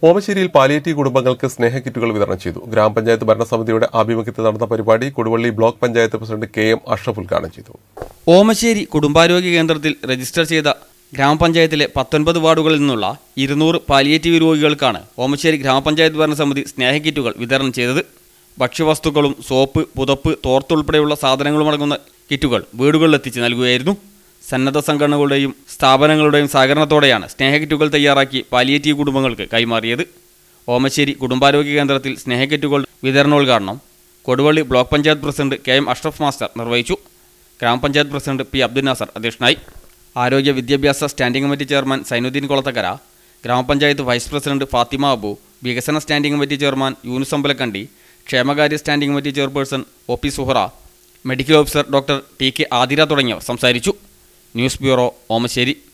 ഓമശ്ശേരിയിൽ palliative കുടുംബങ്ങൾക്ക് സ്നേഹക്കിറ്റുകൾ വിതരണം ചെയ്തു ഗ്രാമപഞ്ചായത്ത് ഭരണസമിതിയുടെ ആഭിമുഖ്യത്തിൽ നടന്ന പരിപാടി Koduvally block panchayat president K M Ashraf ഉദ്ഘാടനം ചെയ്തു ഓമശ്ശേരി കുടുംബാരോഗ്യ കേന്ദ്രത്തിൽ രജിസ്റ്റർ ചെയ്ത ഗ്രാമപഞ്ചായത്തിലെ പത്തൊൻപത് വാർഡുകളിൽ നിന്നുള്ള ഇരുന്നൂറ് പാലിയേറ്റീവ് രോഗികൾക്കാണ് ഓമശ്ശേരി ഗ്രാമപഞ്ചായത്ത് ഭരണസമിതി സ്നേഹക്കിറ്റുകൾ വിതരണം ചെയ്തത് ഭക്ഷ്യവസ്തുക്കളും സോപ്പ് പുതപ്പ് തോർത്തുൾപ്പെടെയുള്ള സാധനങ്ങളും അടങ്ങുന്ന കിറ്റുകൾ വീടുകളിലെത്തിച്ച് നൽകുകയായിരുന്നു സന്നദ്ധ സംഘടനകളുടെയും സ്ഥാപനങ്ങളുടെയും സഹകരണത്തോടെയാണ് സ്നേഹക്കിറ്റുകൾ തയ്യാറാക്കി പാലിയേറ്റീവ് കുടുംബങ്ങൾക്ക് കൈമാറിയത് ഓമശ്ശേരി കുടുംബാരോഗ്യ കേന്ദ്രത്തിൽ സ്നേഹക്കിറ്റുകൾ വിതരണോദ്ഘാടനം Koduvally block panchayat president K M Ashraf master നിർവഹിച്ചു ഗ്രാമപഞ്ചായത്ത് പ്രസിഡന്റ് പി അബ്ദുൽ നാസർ അധ്യക്ഷനായി ആരോഗ്യ വിദ്യാഭ്യാസ standing committee chairman Zainuddin Kolathakkara ഗ്രാമപഞ്ചായത്ത് വൈസ് പ്രസിഡന്റ് ഫാത്തിമ അബു വികസന standing committee chairman Yunus Ambalakkandi ക്ഷേമകാര്യ standing committee chairperson O P Suhara medical officer doctor T K Athira തുടങ്ങിയവർ സംസാരിച്ചു ന്യൂസ് ബ്യൂറോ ഓമശ്ശേരി